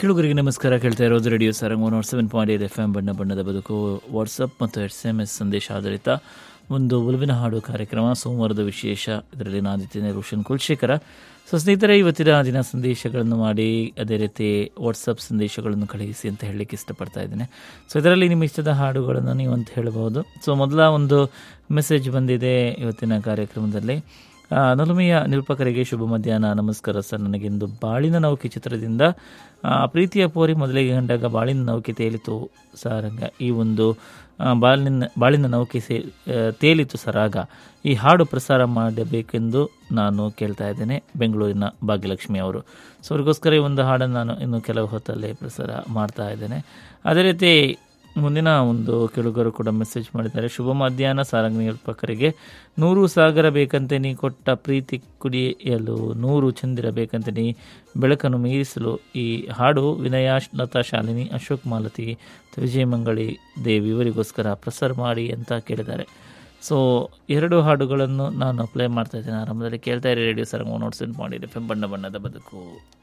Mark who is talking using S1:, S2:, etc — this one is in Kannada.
S1: ಕೇಳುಗರಿಗೆ ನಮಸ್ಕಾರ ಕೇಳ್ತಾ ಇರೋದು radio Sarang one seven point eight F M ಬಣ್ಣ ಬಣ್ಣದ ಬದುಕು ವಾಟ್ಸಪ್ ಮತ್ತು ಎಸ್ ಎಮ್ ಎಸ್ ಸಂದೇಶ ಆಧಾರಿತ ಒಂದು ಒಲವಿನ ಹಾಡು ಕಾರ್ಯಕ್ರಮ ಸೋಮವಾರದ ವಿಶೇಷ ಇದರಲ್ಲಿ ನಾದಿದ್ದೇನೆ ರೋಷನ್ ಕುಲ್ಶೇಖರ ಸೊ ಸ್ನೇಹಿತರೆ ಇವತ್ತಿನ ದಿನ ಸಂದೇಶಗಳನ್ನು ಮಾಡಿ ಅದೇ ರೀತಿ ವಾಟ್ಸಪ್ ಸಂದೇಶಗಳನ್ನು ಕಳುಹಿಸಿ ಅಂತ ಹೇಳಲಿಕ್ಕೆ ಇಷ್ಟಪಡ್ತಾ ಇದ್ದೇನೆ ಸೊ ಇದರಲ್ಲಿ ನಿಮ್ಮ ಇಷ್ಟದ ಹಾಡುಗಳನ್ನು ನೀವು ಅಂತ ಹೇಳಬಹುದು ಸೊ ಮೊದಲ ಒಂದು ಮೆಸೇಜ್ ಬಂದಿದೆ ಇವತ್ತಿನ ಕಾರ್ಯಕ್ರಮದಲ್ಲಿ ಆ, ನಲುಮೆಯ ನಿರೂಪಕರಿಗೆ ಶುಭ ಮಧ್ಯಾಹ್ನ ನಮಸ್ಕಾರ ಸರ್ ನನಗೆಂದು ಬಾಳಿನ ನೌಕೆ ಚಿತ್ರದಿಂದ ಆ, ಪ್ರೀತಿಯ ಪೋರಿ ಮೊದಲಿಗೆ ಕಂಡಾಗ ಬಾಳಿನ ನೌಕೆ ತೇಲಿತು ಸಾರಂಗ ಈ ಒಂದು ಆ, ಬಾಳಿನ ಬಾಳಿನ ನೌಕೆ ಸೇ ಆ, ತೇಲಿತು ಸರಾಗ ಈ ಹಾಡು ಪ್ರಸಾರ ಮಾಡಬೇಕೆಂದು ನಾನು ಕೇಳ್ತಾ ಇದ್ದೇನೆ ಬೆಂಗಳೂರಿನ ಭಾಗ್ಯಲಕ್ಷ್ಮಿ ಅವರು ಸೊ ಅವ್ರಿಗೋಸ್ಕರ ಈ ಒಂದು ಹಾಡನ್ನು ನಾನು ಇನ್ನು ಕೆಲವು ಹೊತ್ತಲ್ಲೇ ಪ್ರಸಾರ ಮಾಡ್ತಾ ಇದ್ದೇನೆ ಅದೇ ರೀತಿ ಮುಂದಿನ ಒಂದು ಕೆಳುಗರು ಕೂಡ ಮೆಸೇಜ್ ಮಾಡಿದ್ದಾರೆ ಶುಭ ಮಧ್ಯಾಹ್ನ ಸಾರಂಗ ನಿರೂಪಕರಿಗೆ ನೂರು ಸಾಗರ ಬೇಕಂತೆ ನೀ ಕೊಟ್ಟ ಪ್ರೀತಿ ಕುಡಿಯಲು ನೂರು ಚಂದಿರ ಬೇಕಂತೆ ನೀ ಬೆಳಕನ್ನು ಮೀರಿಸಲು ಈ ಹಾಡು ವಿನಯ ಲತಾ ಶಾಲಿನಿ ಅಶೋಕ್ ಮಾಲತಿ ವಿಜಯಮಂಗಳಿ ದೇವಿ ಇವರಿಗೋಸ್ಕರ ಪ್ರಸಾರ ಮಾಡಿ ಅಂತ ಕೇಳಿದ್ದಾರೆ ಸೊ ಎರಡು ಹಾಡುಗಳನ್ನು ನಾನು ಪ್ಲೇ ಮಾಡ್ತಾ ಇದ್ದೇನೆ ಆರಂಭದಲ್ಲಿ ಕೇಳ್ತಾ ಇರಿ ರೇಡಿಯೋ ಸಾರಂಗ್ ನೋಟ್ಸ್ ಮಾಡಿದೆ ಬಣ್ಣ ಬಣ್ಣದ ಬದುಕು